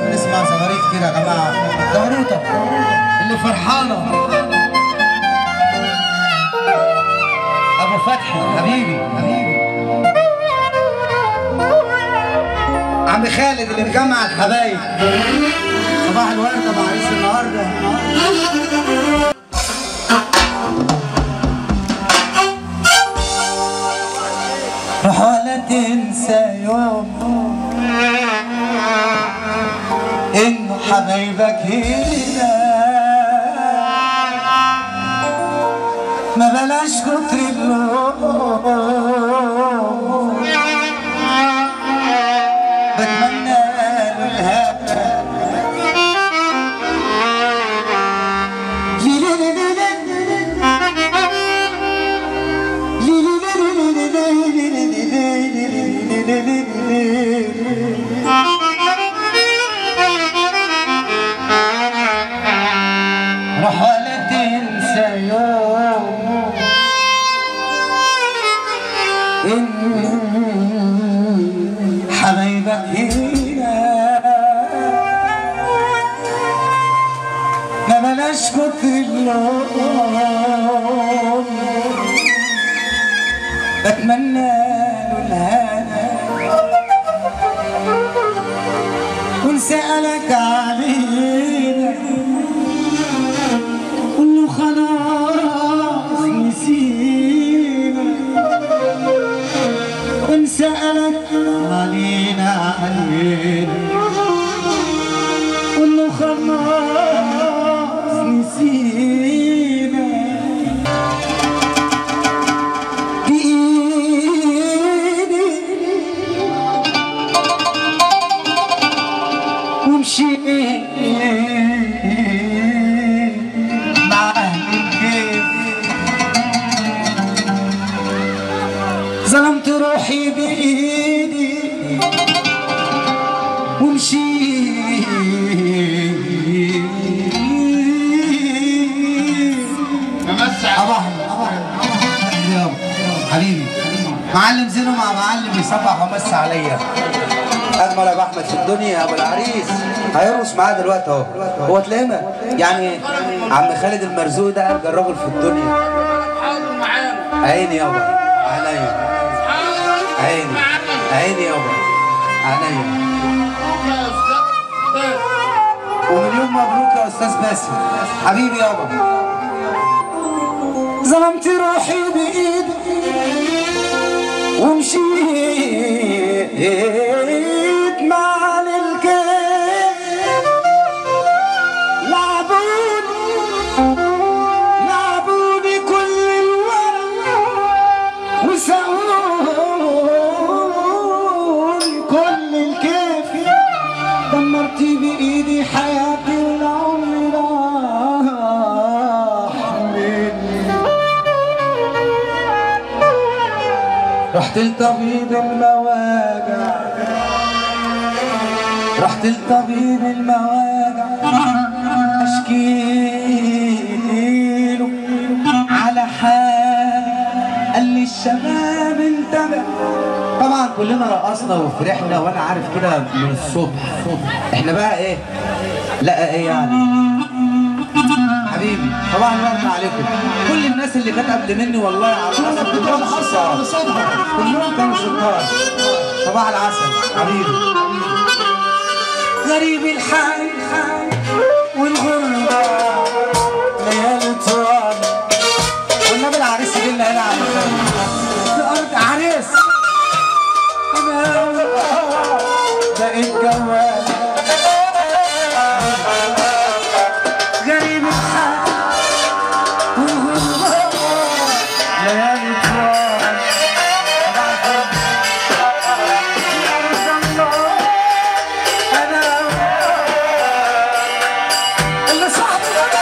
نسمع زغاريت كده يا جماعه زغروطه اللي فرحانه ابو فتحي حبيبي حبيبي عم خالد اللي مجمع الحبايب صباح الورد ابو عريس النهارده روح ولا تنسى يوم انه حبايبك هنا ما بلاش كتر اللوم بتمنى له الهنا لي لي لي لي روح ولا تنسى يوم إن حبايبك هنا ما بلاش كتر اللوم بتمنى له الهنا وان سألك علينا قول له خلاص نسينا وان سألك علينا علينا قول له خلاص نسينا بإيدي ومشيت مع أهل الكيف ظلمت روحي بإيدي ومشيت أبو أحمد أبو أحمد يابا حبيبي معلم زينو مع معلم يصبح ومس عليا اجمل ابو احمد في الدنيا يا ابو العريس هيرقص معاه دلوقتي اهو هو تلاقيه يعني عم خالد المرزوق ده ارجى الراجل في الدنيا عيني يابا عينيا عيني عيني يابا عينيا ومليون مبروك يا استاذ باسم حبيبي يابا ظلمت روحي بايدي ومشيت مع الكيف لعبوني لعبوني كل الورق وسقوني كل الكيف دمرت بايدي حياتي والعمر راح مني رحت لطبيب المواجع رحت لطبيب المواجع اشكيله على حالي قال لي الشباب انتبه طبعا كلنا رقصنا وفرحنا وانا عارف كده من الصبح احنا بقى ايه لا ايه يعني حبيبي طبعا ورد عليكم كل الناس اللي كانت قبل مني والله على العسل كلهم حصار كلهم كانوا شطار صباح العسل حبيبي غريب الحال والغربة ليالي طوال والنبي العريس دي اللي هنا عم الأرض عريس أنا بقيت جوال غريب الحال والغربة ليالي طوال أنا اللي صاحبي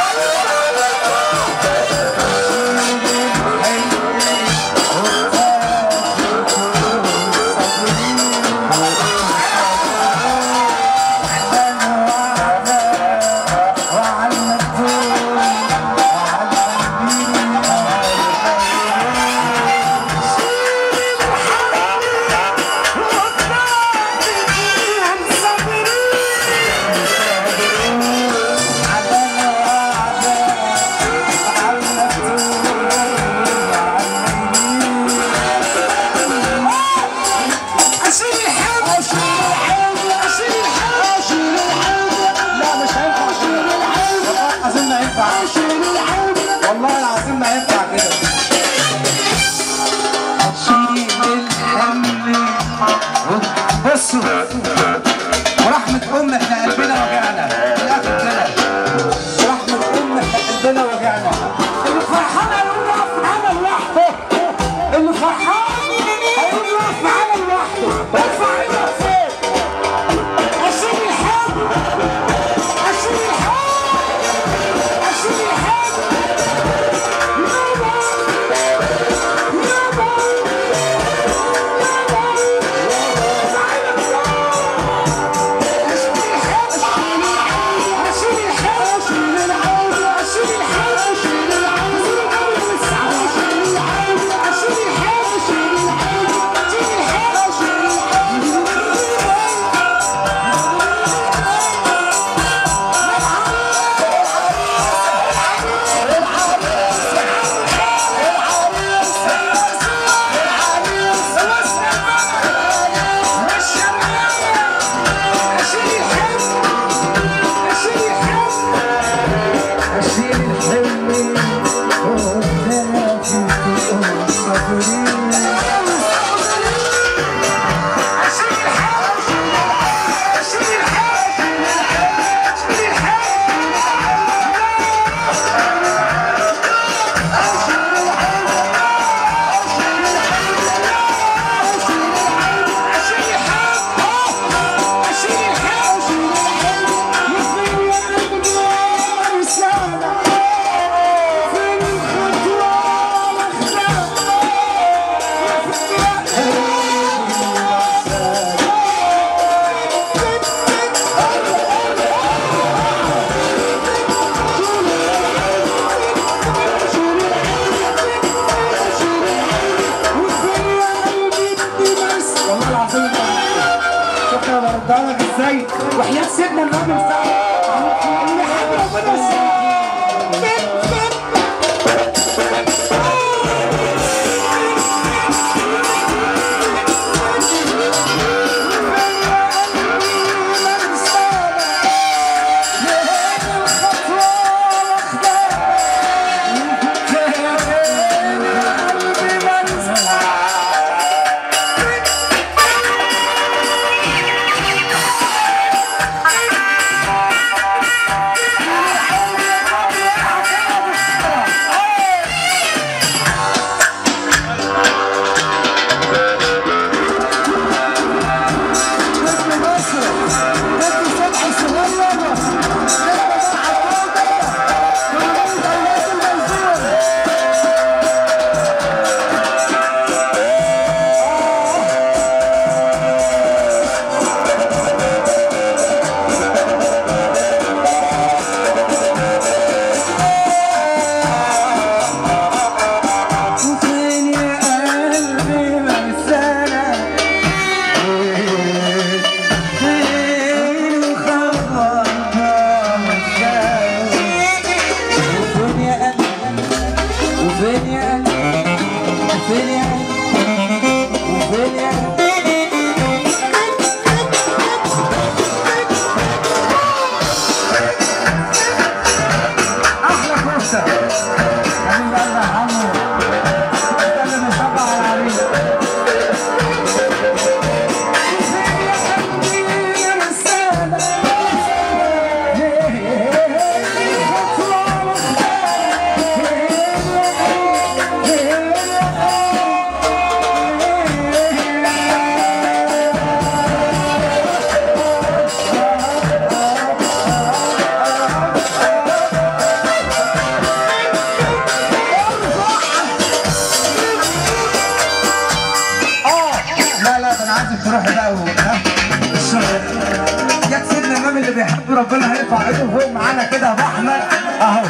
حطها لك ازاي وحياة سيدنا النبي سعد اللي حب ربنا وفين يا قلبي مرسانة فين وخبرها وفين يا قلبي وفين يا قلبي وفين يا قلبي وفين يا قلبي احلى فرصه حبيب قلبي يا عمو انت اللي مصبع على العريس لا لا ده انا عايزك تروحي بقى و- ها الشغل يا سيدنا الامام اللي بيحب ربنا هيرفع ايده فوق معانا كده يا ابو احمد اهو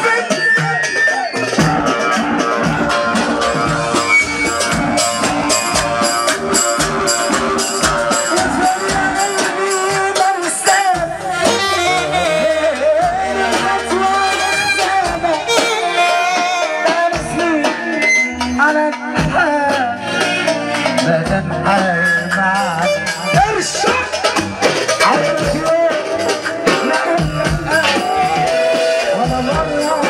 على الحال بدن حي معك ارشد على الخير وانا مرة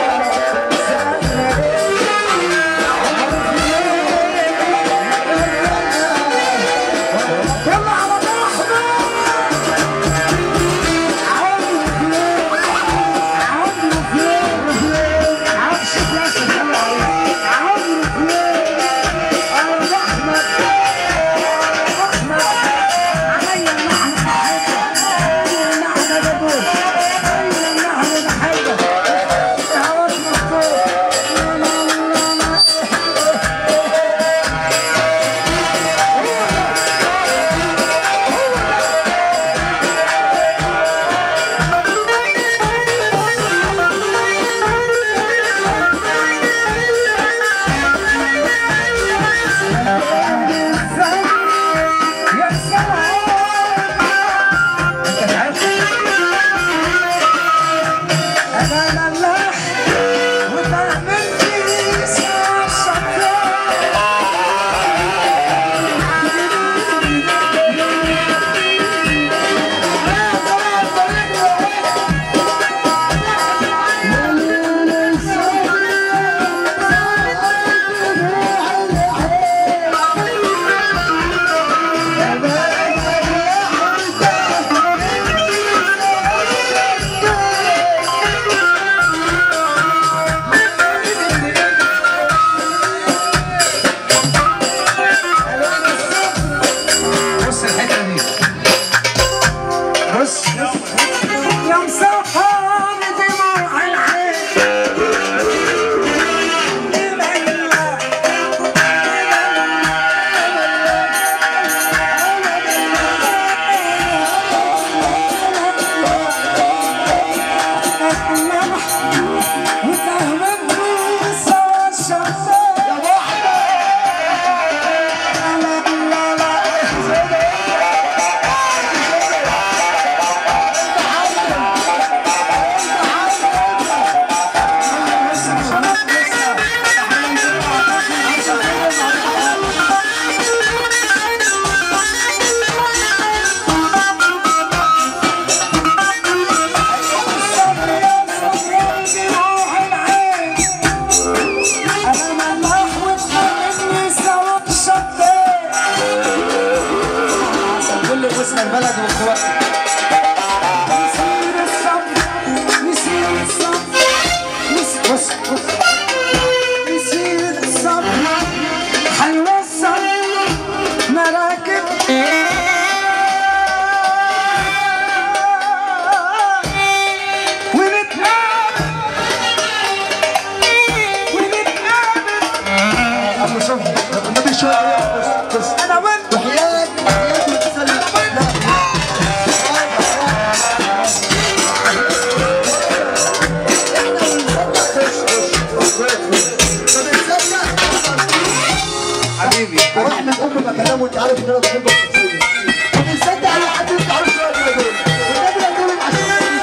عارف ان انا بحب الشخصيه وبيصدق اي حد يطلع له شويه كده دول والنبي يقول لك عشان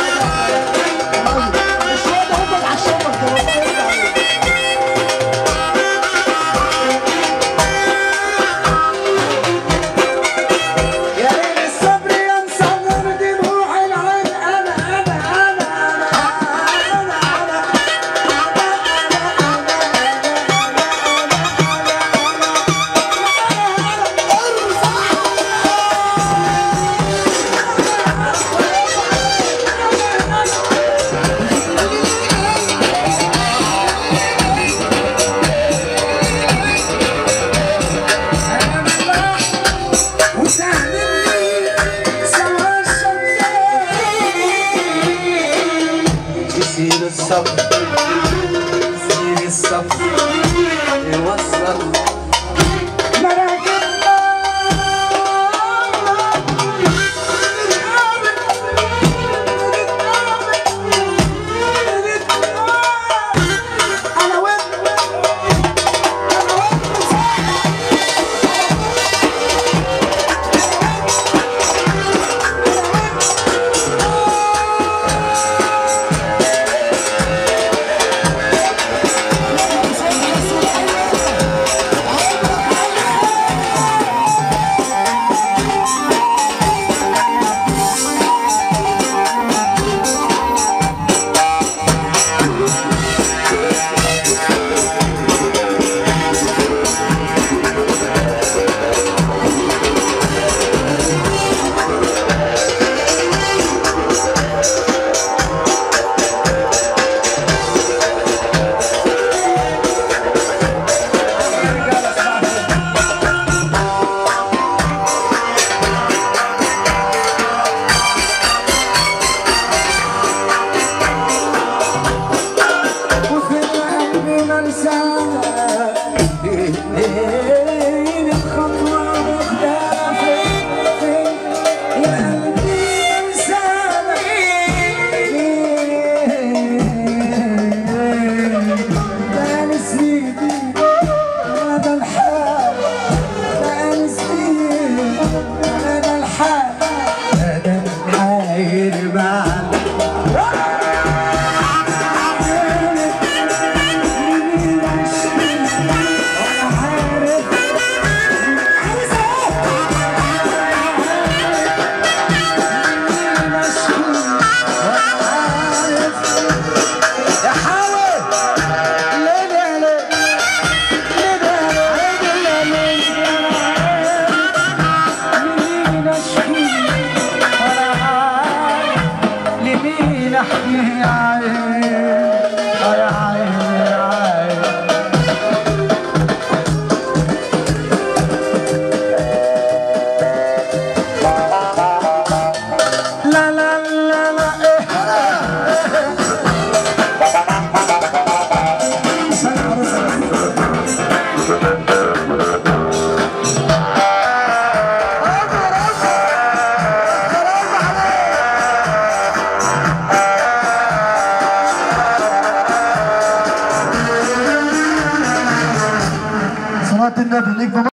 الشويه ده هم على الشمر كمان يا ليل الصبر يا مصور دموع العين انا انا انا انا انا انا يصير الصبر يصير الصبر يوصل انا وين انا وين وفي القلب مرسالة اثنين بخطوة مختلفة يا قلبي مرسالة بقالي سنين هذا الحال بقالي سنين هذا الحال هذا الحال معنا لمين احكي عين يا عين يا عين لا لا لا لا إيه. صلاة النبي ليك